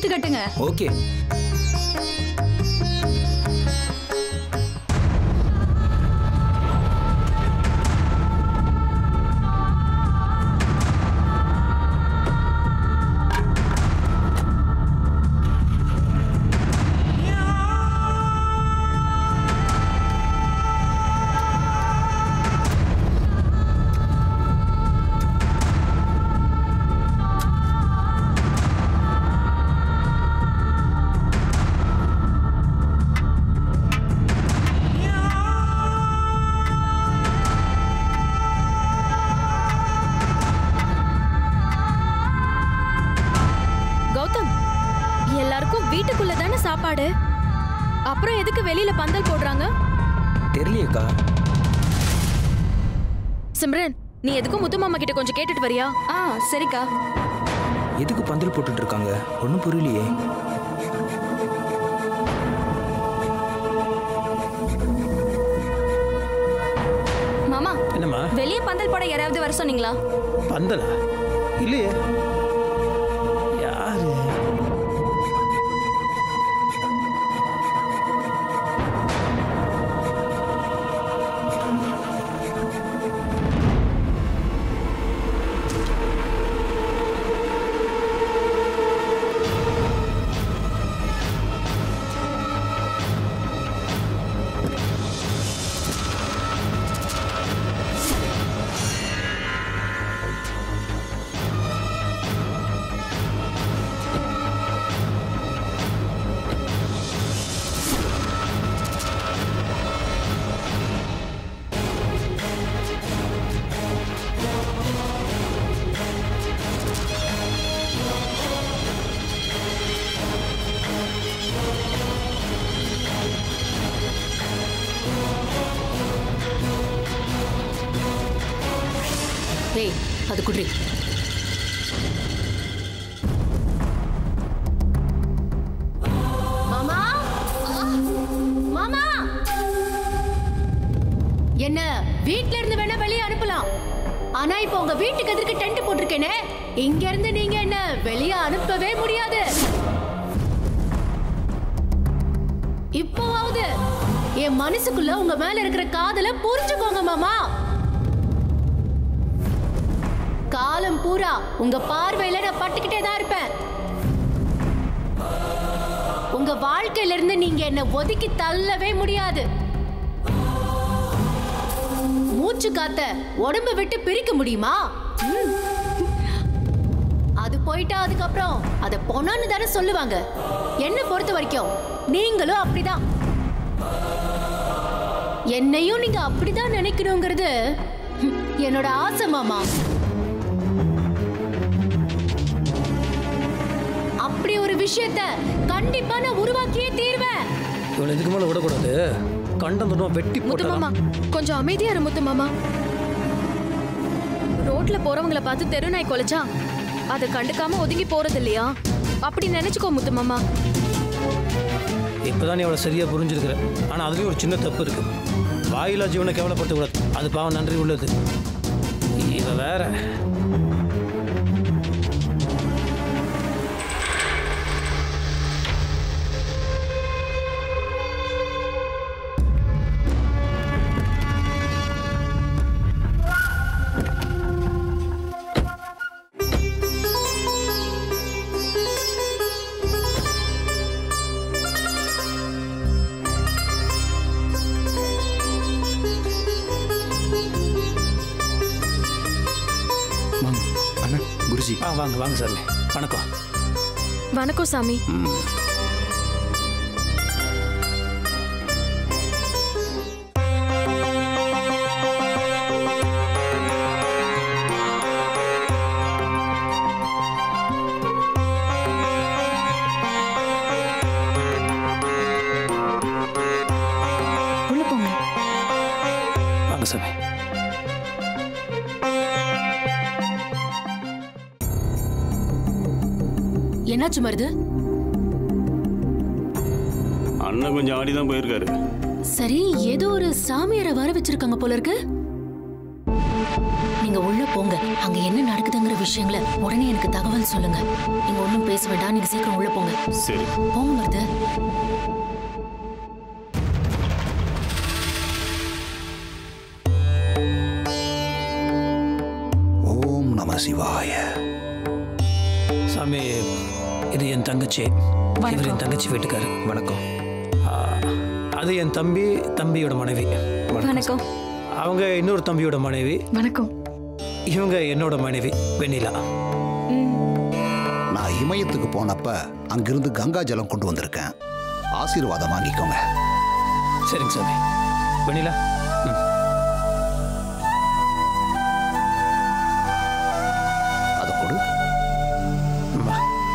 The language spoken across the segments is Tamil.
கட்டுங்க ஓகே கௌதம் எல்லாருக்கும் வீட்டுக்குள்ள தானே சாப்பாடு அப்புறம் எதுக்கு வெளியில பந்தல் போடுறாங்க தெரியலையேக்கா சிம்ரன் நீ எதுக்கும் முத்து மாமா கிட்ட கொஞ்சம் கேட்டுட்டு வரியா ஆ சரிக்கா எதுக்கு பந்தல் போட்டுட்டு இருக்காங்க ஒன்றும் புரியலையே மாமா என்னம்மா வெளியே பந்தல் போட யாராவது வர சொன்னீங்களா பந்தலா இல்லையே யாரு ஏய் அது குடி மாமா மாமா என்ன வீட்ல இருந்து வேணா வெளியே அனுப்பலாம் ஆனா இப்போ உங்க வீட்டுக்கு எதிர்க்கு டென்ட் போட்டிருக்கேனே இங்க இருந்து நீங்க என்ன வெளியே அனுப்பவே முடியாது இப்போவாவது என் மனசுக்குள்ள உங்க மேல இருக்கிற காதல புரிஞ்சுக்கோங்க மாமா காலம் பூரா உங்க பார்வையில நான் பட்டுக்கிட்டே தான் இருப்பேன் உங்க வாழ்க்கையில இருந்து நீங்க என்ன ஒதுக்கி தள்ளவே முடியாது மூச்சு காத்த உடம்ப விட்டு பிரிக்க முடியுமா ம். அது போயிட்டா அதுக்கப்புறம் அத பொணான்னு தானே சொல்லுவாங்க என்ன பொறுத்த வரைக்கும் நீங்களும் அப்படிதான் என்னையும் நீங்க அப்படிதான் நினைக்கணுங்கிறது ம், என்னோட ஆசை மாமா அப்படி ஒரு விஷயத்த கண்டிப்பா நான் உருவாக்கியே தீர்வேன் இவனை இதுக்கு மேலே விடக்கூடாது கண்டம் தொண்டமா வெட்டி முத்து மாமா போட்டலாம் கொஞ்சம் அமைதியா இரு முத்து மாமா ரோட்ல போறவங்கள பார்த்து தெரு நாய் கொலைச்சா அதை கண்டுக்காம ஒதுங்கி போறது இல்லையா அப்படி நினைச்சுக்கோ முத்து மாமா இப்போதான் நீ அவளை சரியாக புரிஞ்சிருக்கிற ஆனால் அதுலேயும் ஒரு சின்ன தப்பு இருக்கு வாயிலா ஜீவனை கேவலப்படுத்த கூடாது அது பாவம் நன்றி உள்ளது இவ வேற வாங்க அண்ணா குருஜி ஆ வாங்க வாங்க சார் வணக்கம் வணக்கம் சாமி உள்ள போங்க வாங்க சாமி என்னாச்சு மருது அண்ணன் கொஞ்சம் ஆடி தான் போயிருக்காரு சரி ஏதோ ஒரு சாமியாரை வர வச்சிருக்காங்க போல இருக்கு நீ நீங்க உள்ள போங்க அங்க என்ன நடக்குதுங்கிற விஷயங்களை உடனே எனக்கு தகவல் சொல்லுங்க நீங்க ஒண்ணும் பேச வேண்டாம் நீங்க சீக்கிரம் உள்ள போங்க சரி போங்க மருது ஓம் நம சிவாய சாமி இது என் தங்கச்சி இவர் என் தங்கச்சி வீட்டுக்காரு வணக்கம் ஆ, அது என் தம்பி தம்பியோட மனைவி வணக்கம் அவங்க இன்னொரு தம்பியோட மனைவி வணக்கம் இவங்க என்னோட மனைவி வெண்ணிலா நான் இமயத்துக்கு போனப்ப அங்கிருந்து கங்கா ஜலம் கொண்டு வந்திருக்கேன் ஆசீர்வாதம் வாங்கிக்கோங்க சரிங்க சாமி வெண்ணிலா ம் அதை கொடு அம்மா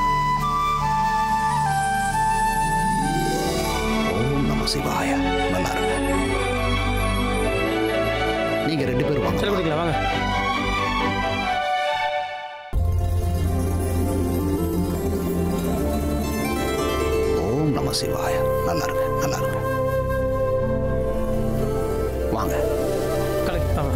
ஓம் நம சிவாய நல்லா இருங்க நீங்க ரெண்டு பேரும் சரி வாங்க குடிக்கலாம் வாங்க ஓம் நம சிவாய நல்லா இருங்க நல்லா இருங்க வாங்க கலக்கி வாங்க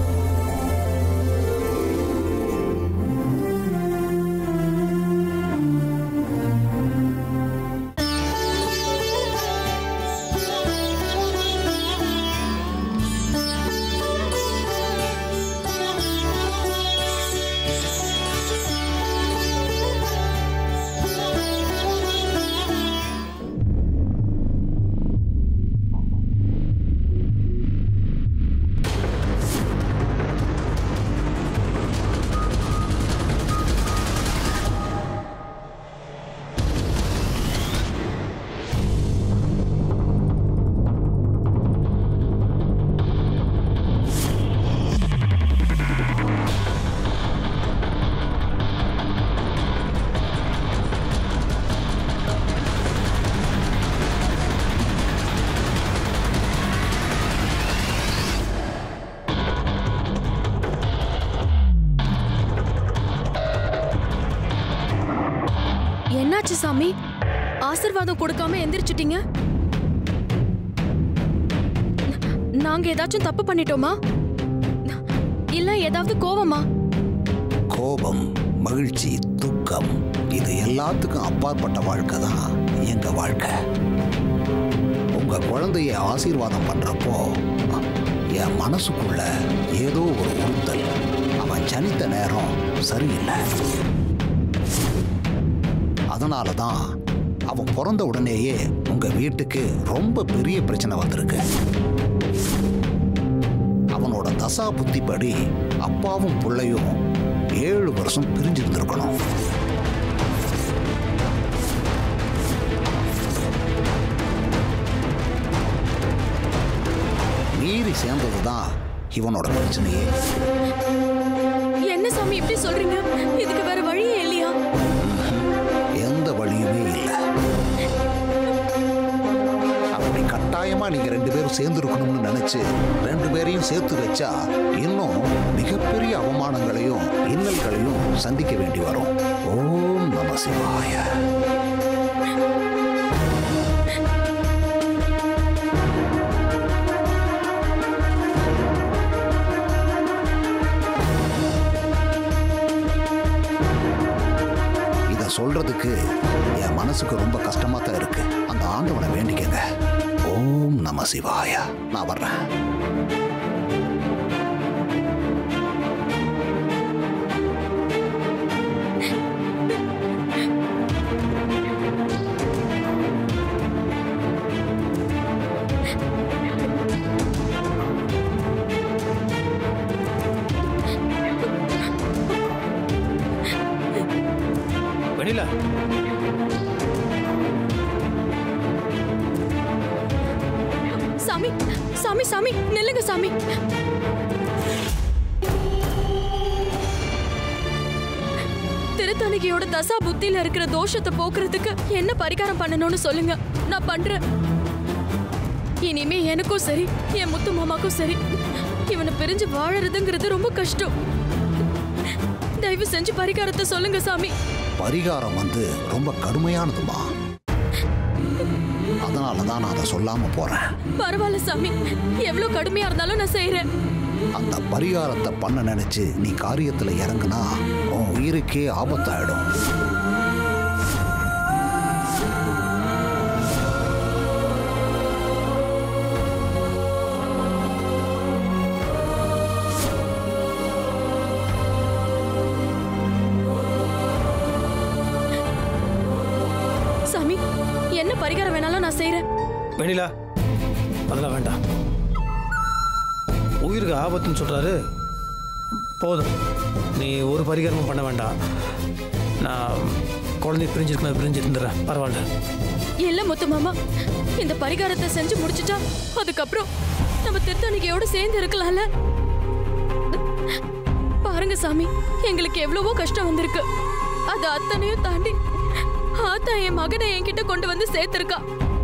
என்னாச்சு சாமி ஆசிர்வாதம் கொடுக்காம எந்திரிச்சிட்டீங்க நாங்க ஏதாச்சும் தப்பு பண்ணிட்டோமா இல்ல ஏதாவது கோவமா கோபம் மகிழ்ச்சி துக்கம் இது எல்லாத்துக்கும் அப்பாற்பட்ட வாழ்க்கை தான் எங்க வாழ்க்கை உங்க குழந்தைய ஆசீர்வாதம் பண்றப்போ என் மனசுக்குள்ள ஏதோ ஒரு உறுத்தல் அவன் ஜனித்த நேரம் சரியில்லை அதனால தான் அவன் பிறந்த உடனேயே உங்க வீட்டுக்கு ரொம்ப பெரிய பிரச்சனை வந்திருக்கு அவனோட தசா புத்திப்படி அப்பாவும் பிள்ளையும் ஏழு வருஷம் பிரிஞ்சிருந்திருக்கணும் மீறி சேர்ந்தது தான் இவனோட பிரச்சனையே என்ன சாமி இப்படி சொல்றீங்க இதுக்கு வேற வழியே இல்லையா எந்த வழியுமே இல்லை அப்படி கட்டாயமா நீங்க ரெண்டு பேரும் சேர்ந்து இருக்கணும்னு நினைச்சு ரெண்டு பேரையும் சேர்த்து வச்சா இன்னும் மிகப்பெரிய அவமானங்களையும் இன்னல்களையும் சந்திக்க வேண்டி வரும் ஓம் நம சிவாய இத சொல்றதுக்கு என் மனசுக்கு ரொம்ப கஷ்டமா தான் இருக்கு அந்த ஆண்டவனை வேண்டிக்கங்க ஓம் நம சிவாய நான் வர்றேன் வெண்ணிலா சாமி சாமி சாமி நில்லுங்க சாமி திருத்தணிகையோட தசா புத்தியில இருக்கிற தோஷத்தை போக்குறதுக்கு என்ன பரிகாரம் பண்ணணும்னு சொல்லுங்க நான் பண்றேன் இனிமே எனக்கும் சரி என் முத்து மாமாக்கும் சரி இவனை பிரிஞ்சு வாழறதுங்கிறது ரொம்ப கஷ்டம் தயவு செஞ்சு பரிகாரத்தை சொல்லுங்க சாமி பரிகாரம் வந்து ரொம்ப கடுமையானதுமா அதனால தான் நான் அதை சொல்லாம போறேன் பரவாயில்ல சாமி எவ்வளவு கடுமையா இருந்தாலும் நான் செய்யறேன் அந்த பரிகாரத்தை பண்ண நினைச்சு நீ காரியத்துல இறங்குனா உன் உயிருக்கே ஆபத்தாயிடும் சாமி என்ன பரிகாரம் வேணாலும் நான் செய்யறேன் வெண்ணிலா அதெல்லாம் வேண்டாம் உயிருக்கு ஆபத்துன்னு சொல்கிறாரு போதும் நீ ஒரு பரிகாரமும் பண்ண வேண்டாம் நான் குழந்தை பிரிஞ்சிருக்கணும் பிரிஞ்சு இருந்துடுறேன் பரவாயில்ல இல்ல முத்து மாமா இந்த பரிகாரத்தை செஞ்சு முடிச்சிட்டா அதுக்கப்புறம் நம்ம திருத்தணிக்கையோட சேர்ந்து இருக்கலாம்ல பாருங்க சாமி எங்களுக்கு எவ்வளவோ கஷ்டம் வந்திருக்கு அது அத்தனையும் தாண்டி ஆத்தா என் மகனை என்கிட்ட கொண்டு வந்து சேர்த்திருக்கா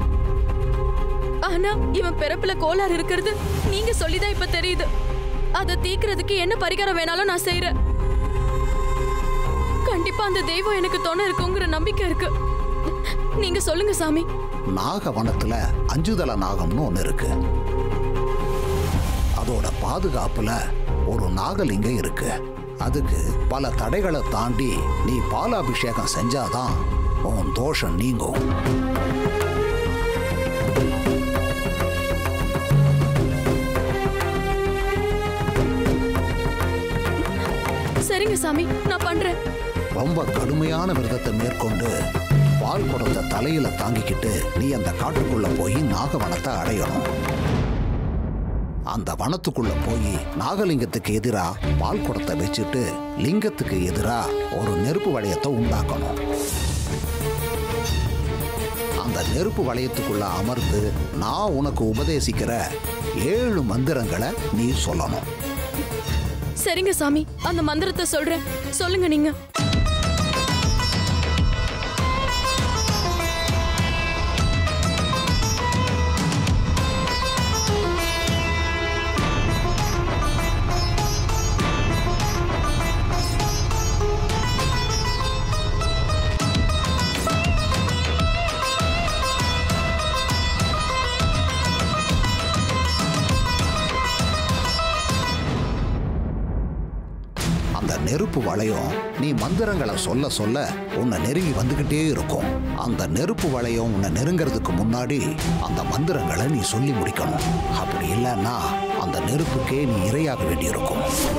ஆனா இவன் பிறப்புல கோளாறு இருக்கிறது நீங்க சொல்லிதான் இப்ப தெரியுது அதை தீக்கிறதுக்கு என்ன பரிகாரம் வேணாலும் நான் செய்யறேன் கண்டிப்பா அந்த தெய்வம் எனக்கு துணை இருக்குங்கிற நம்பிக்கை இருக்கு நீங்க சொல்லுங்க சாமி நாகவனத்துல அஞ்சுதல நாகம்னு ஒன்று இருக்கு அதோட பாதுகாப்புல ஒரு நாகலிங்கம் இருக்கு அதுக்கு பல தடைகளை தாண்டி நீ பாலாபிஷேகம் செஞ்சாதான் உன் தோஷம் நீங்கும் சரிங்க சாமி நான் பண்றேன் ரொம்ப கடுமையான விரதத்தை மேற்கொண்டு பால் குடத்தை தலையில தாங்கிக்கிட்டு நீ அந்த காட்டுக்குள்ள போய் நாகவனத்தை அடையணும் அந்த வனத்துக்குள்ள போய் நாகலிங்கத்துக்கு எதிரா பால் குடத்தை வச்சுட்டு லிங்கத்துக்கு எதிரா ஒரு நெருப்பு வளையத்தை உண்டாக்கணும் அந்த நெருப்பு வளையத்துக்குள்ள அமர்ந்து நான் உனக்கு உபதேசிக்கிற ஏழு மந்திரங்களை நீ சொல்லணும் சரிங்க சாமி அந்த மந்திரத்தை சொல்றேன் சொல்லுங்க நீங்க அந்த நெருப்பு வளையம் நீ மந்திரங்களை சொல்ல சொல்ல உன்னை நெருங்கி வந்துகிட்டே இருக்கும் அந்த நெருப்பு வளையம் உன்னை நெருங்கிறதுக்கு முன்னாடி அந்த மந்திரங்களை நீ சொல்லி முடிக்கணும் அப்படி இல்லைன்னா அந்த நெருப்புக்கே நீ இரையாக வேண்டியிருக்கும்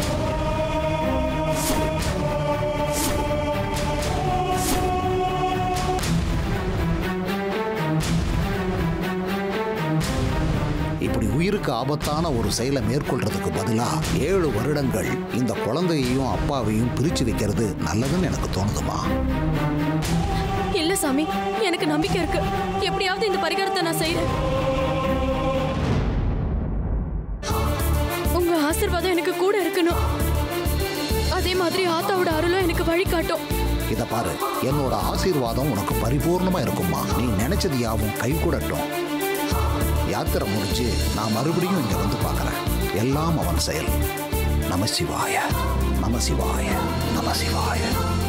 இப்படி உயிருக்கு ஆபத்தான ஒரு செயலை மேற்கொள்றதுக்கு பதிலா ஏழு வருடங்கள் இந்த குழந்தையையும் அப்பாவையும் பிரிச்சு வைக்கிறது நல்லதுன்னு எனக்கு தோணுதுமா இல்ல சாமி எனக்கு நம்பிக்கை இருக்கு எப்படியாவது இந்த பரிகாரத்தை நான் செய்யறேன் உங்க ஆசீர்வாதம் எனக்கு கூட இருக்கணும் அதே மாதிரி ஆத்தாவோட அருளும் எனக்கு வழிகாட்டும் இத பாரு என்னோட ஆசீர்வாதம் உனக்கு பரிபூர்ணமா இருக்கும்மா நீ நினைச்சது யாவும் கைகூடட்டும் யாத்திரை முடிஞ்சு நான் மறுபடியும் இங்க வந்து பார்க்கறேன் எல்லாம் அவன் செயல் நம சிவாய நம சிவாய நம சிவாய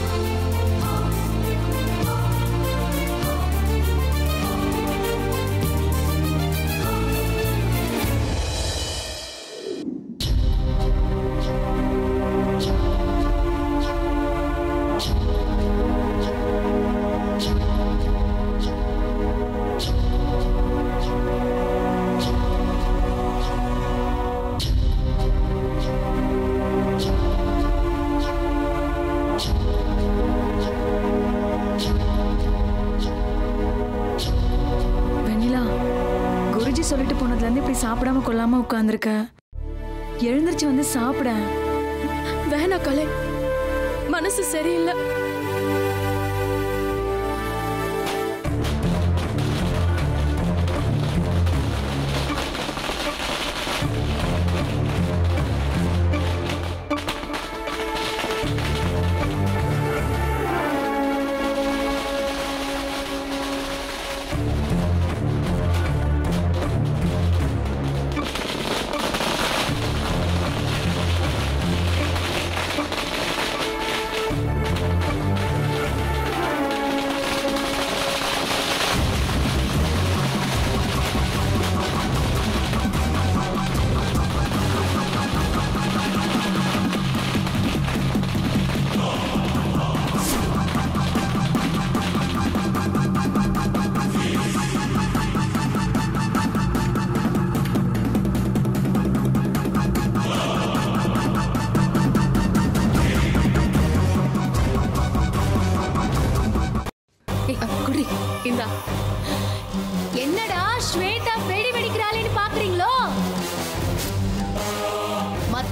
வெண்ணிலா குருஜி சொல்லிட்டு போனதுலேருந்து இப்படி சாப்பிடாம கொள்ளாம உட்காந்துருக்க எழுந்திருச்சு வந்து சாப்பிட வேணா கலை மனசு சரியில்லை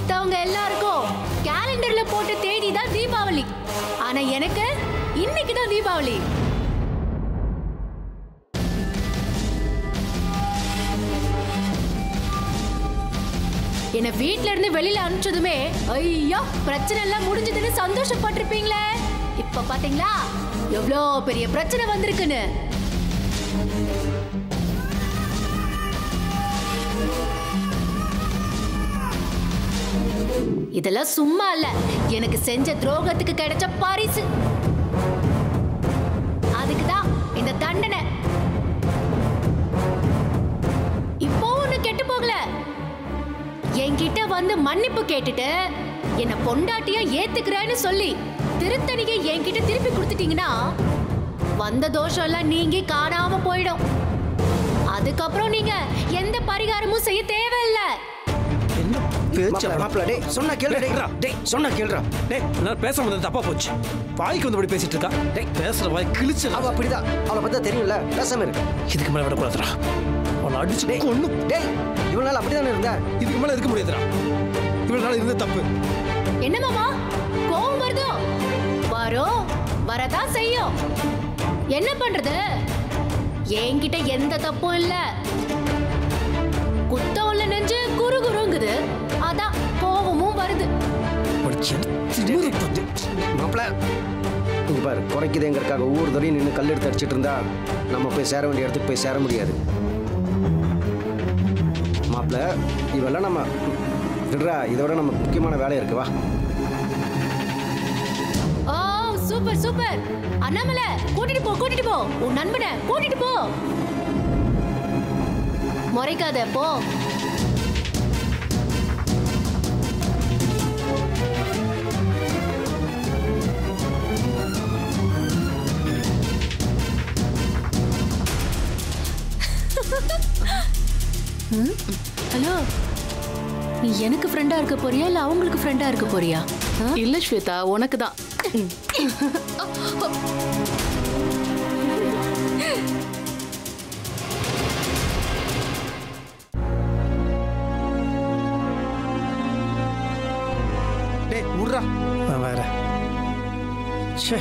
மத்தவங்க எல்லாருக்கும் கேலண்டர்ல போட்ட தேதி தான் தீபாவளி ஆனா எனக்கு இன்னைக்கு தான் தீபாவளி என்ன வீட்ல இருந்து வெளியில அனுப்பிச்சதுமே ஐயோ பிரச்சனை எல்லாம் முடிஞ்சதுன்னு சந்தோஷப்பட்டிருப்பீங்களே இப்ப பாத்தீங்களா எவ்வளோ பெரிய பிரச்சனை வந்திருக்குன்னு இதெல்லாம் சும்மா இல்ல எனக்கு செஞ்ச துரோகத்துக்கு கிடைச்ச பரிசு அதுக்கு தான் இந்த தண்டனை இப்போ ஒண்ணு கெட்டு போகல என்கிட்ட வந்து மன்னிப்பு கேட்டுட்டு என்ன பொண்டாட்டியா ஏத்துக்கிறேன்னு சொல்லி திருத்தணியை என்கிட்ட திருப்பி கொடுத்துட்டீங்கன்னா வந்த தோஷம் எல்லாம் நீங்கி காணாம போயிடும் அதுக்கப்புறம் நீங்க எந்த பரிகாரமும் செய்ய தேவையில்லை என்ன பேச்சு மாப்பிள்ள டேய் சொன்னா கேளுடா டேய் டேய் சொன்னா கேளுடா டேய் நான் பேச முடியாது தப்பா போச்சு வாய்க்கு வந்தபடி பேசிட்டு இருக்கா டேய் பேசுற வாய் கிழிச்சு அவ அப்படிதான் அவளை பத்தி தெரியும்ல பேசாம இருக்கு இதுக்கு மேல விடக்கூடாதுடா அவளை அடிச்சு டேய் கொன்னு டேய் இவ்வளவு நாள் அப்படிதானே இருந்த இதுக்கு மேல இருக்க முடியாதுடா இவ்வளவு நாள் இருந்த தப்பு என்ன மாமா கோவம் வருதோ வரும் வரதான் செய்யும் என்ன பண்றது என்கிட்ட எந்த தப்பும் இல்ல குத்தம் உள்ள நெஞ்சு குறு குறுங்குது அதான் கோவமும் வருது படிச்சு திமிரு பத்து. மாப்பிள்ள இங்க பாரு குறைக்குதேங்கிறதுக்காக ஒவ்வொரு தடையும் நின்று கல் எடுத்து அடிச்சிட்டு இருந்தா நம்ம போய் சேர வேண்டிய இடத்துக்கு போய் சேர முடியாது மாப்பிள்ள இவெல்லாம் நம்ம விடுறா இதோட நமக்கு முக்கியமான வேலை இருக்கு வா ஓ சூப்பர் சூப்பர் அண்ணாமலை கூட்டிட்டு போ கூட்டிட்டு போ உன் நண்பனை கூட்டிட்டு போ முறைக்காத போ ஹலோ நீ எனக்கு ஃப்ரெண்டா இருக்க போறியா இல்ல அவங்களுக்கு ஃப்ரெண்டா இருக்க போறியா ஆ? இல்ல ஸ்வேதா உனக்கு தான் டேய் விட்றா நான் வேற ச்சே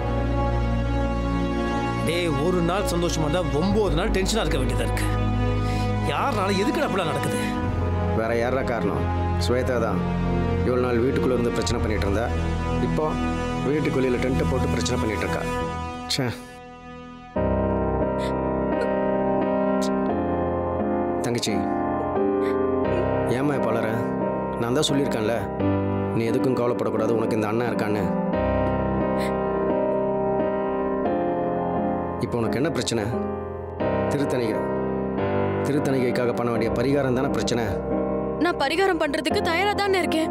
டேய் ஒரு நாள் சந்தோஷமா இருந்தா ஒன்பது நாள் டென்ஷனா இருக்க வேண்டியதா இருக்கு யாருனால எதுக்கு அப்படிலாம் நடக்குது வேற யாரா காரணம் ஸ்வேதா தான் இவ்வளோ நாள் வீட்டுக்குள்ளே இருந்து பிரச்சனை பண்ணிட்டு இருந்தா இப்போ வீட்டுக்குள்ளேயில் டென்ட்டை போட்டு பிரச்சனை பண்ணிட்டு இருக்கா ச்சே தங்கச்சி ஏம்மா இப்போ வளர நான் தான் சொல்லியிருக்கேன்ல நீ எதுக்கும் கவலைப்படக்கூடாது உனக்கு இந்த அண்ணன் இருக்கான்னு இப்போ உனக்கு என்ன பிரச்சனை திருத்தணிகை திருத்தணிகைக்காக பண்ண வேண்டிய பரிகாரம் தானே பிரச்சனை நான் பரிகாரம் பண்றதுக்கு தயாரா தானே இருக்கேன்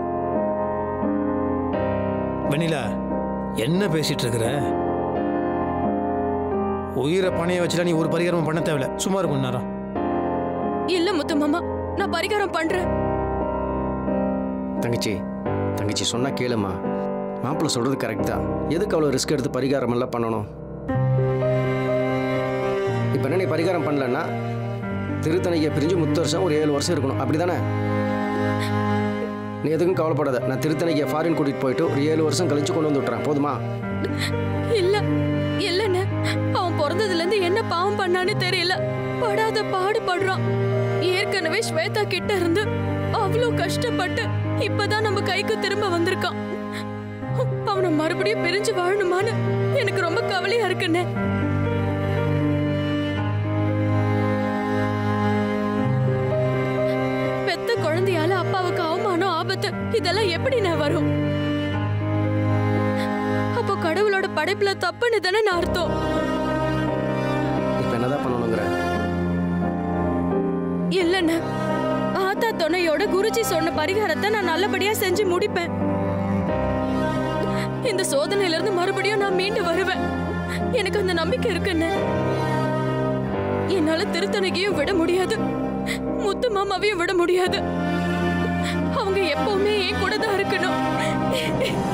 வெண்ணிலா என்ன பேசிட்டு இருக்கிற உயிரை பணைய வச்சுட்டா நீ ஒரு பரிகாரமும் பண்ண தேவையில்ல சும்மா இருக்கும் நேரம் இல்ல முத்து மாமா நான் பரிகாரம் பண்றேன் தங்கச்சி தங்கச்சி சொன்னா கேளுமா மாப்பிள்ளை சொல்றது கரெக்ட் தான் எதுக்கு அவ்வளோ ரிஸ்க் எடுத்து பரிகாரம் எல்லாம் பண்ணணும் இப்போ என்ன நீ பரிகாரம் பண்ணலன்னா திருத்தணிக்கை பிரிஞ்சு முத்து வருஷம் ஒரு ஏழு வருஷம் இருக்கணும் அப்படி தானே நீ எதுக்கும் கவலைப்படாத நான் திருத்தணிக்கை ஃபாரின் கூட்டிகிட்டு போயிட்டு ஒரு ஏழு வருஷம் கழிச்சு கொண்டு வந்து விட்டுறேன் போதுமா இல்ல இல்லன்னு அவன் பிறந்ததுல இருந்து என்ன பாவம் பண்ணான்னு தெரியல படாத பாடுபடுறான் ஏற்கனவே ஸ்வேதா கிட்ட இருந்து அவ்வளோ கஷ்டப்பட்டு இப்பதான் நம்ம கைக்கு திரும்ப வந்திருக்கான் அவனை மறுபடியும் பிரிஞ்சு வாழணுமான்னு எனக்கு ரொம்ப கவலையா இருக்குண்ணே பெத்த குழந்தையால அப்பாவுக்கு அவமானம் ஆபத்து இதெல்லாம் எப்படி நான் வரும் அப்போ கடவுளோட படைப்புல தப்புன்னு தானே நான் அர்த்தம் இப்போ என்னதான் பண்ணணுங்கிற இல்லைண்ணே ஆத்தா துணையோட குருஜி சொன்ன பரிகாரத்தை நான் நல்லபடியா செஞ்சு முடிப்பேன் இந்த சோதனையில இருந்து மறுபடியும் நான் மீண்டு வருவேன் எனக்கு அந்த நம்பிக்கை இருக்குன்னு என்னால திருத்தணிக்கையும் விட முடியாது முத்து மாமாவையும் விட முடியாது அவங்க எப்பவுமே என் கூட தான் இருக்கணும்